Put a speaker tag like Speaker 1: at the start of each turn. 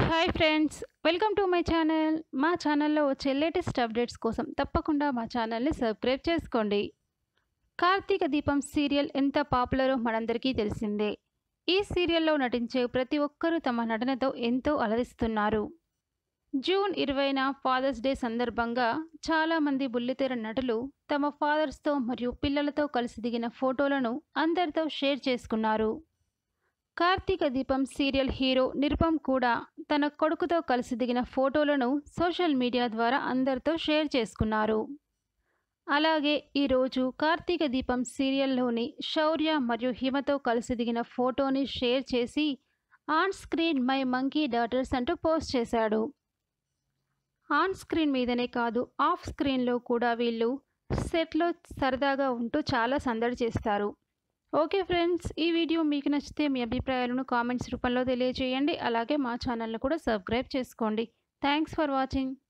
Speaker 1: hi friends welcome to my channel మా ఛానల్లో వచ్చే లేటెస్ట్ అప్డేట్స్ కోసం తప్పకుండా మా ఛానల్ని సబ్స్క్రైబ్ చేసుకోండి కార్తీక దీపం సీరియల్ ఎంత పాపులరో మనందరికీ తెలిసిందే ఈ సీరియల్లో నటించే ప్రతి ఒక్కరూ తమ నటనతో ఎంతో అలరిస్తున్నారు జూన్ ఇరవైన ఫాదర్స్ డే సందర్భంగా చాలామంది బుల్లితెర నటులు తమ ఫాదర్స్తో మరియు పిల్లలతో కలిసి దిగిన ఫోటోలను అందరితో షేర్ చేసుకున్నారు కార్తీక దీపం సీరియల్ హీరో నిరుపం కూడా తన కొడుకుతో కలిసి దిగిన ఫోటోలను సోషల్ మీడియా ద్వారా అందరితో షేర్ చేసుకున్నారు అలాగే ఈరోజు కార్తీక దీపం సీరియల్లోని శౌర్య మరియు హిమతో కలిసి దిగిన ఫోటోని షేర్ చేసి on screen my monkey daughters అంటూ పోస్ట్ చేశాడు ఆన్ స్క్రీన్ మీదనే కాదు ఆఫ్ స్క్రీన్లో కూడా వీళ్ళు సెట్లో సరదాగా ఉంటూ చాలా సందడి చేస్తారు ఓకే ఫ్రెండ్స్ ఈ వీడియో మీకు నచ్చితే మీ అభిప్రాయాలను కామెంట్స్ రూపంలో తెలియజేయండి అలాగే మా ఛానల్ను కూడా సబ్స్క్రైబ్ చేసుకోండి థ్యాంక్స్ ఫర్ వాచింగ్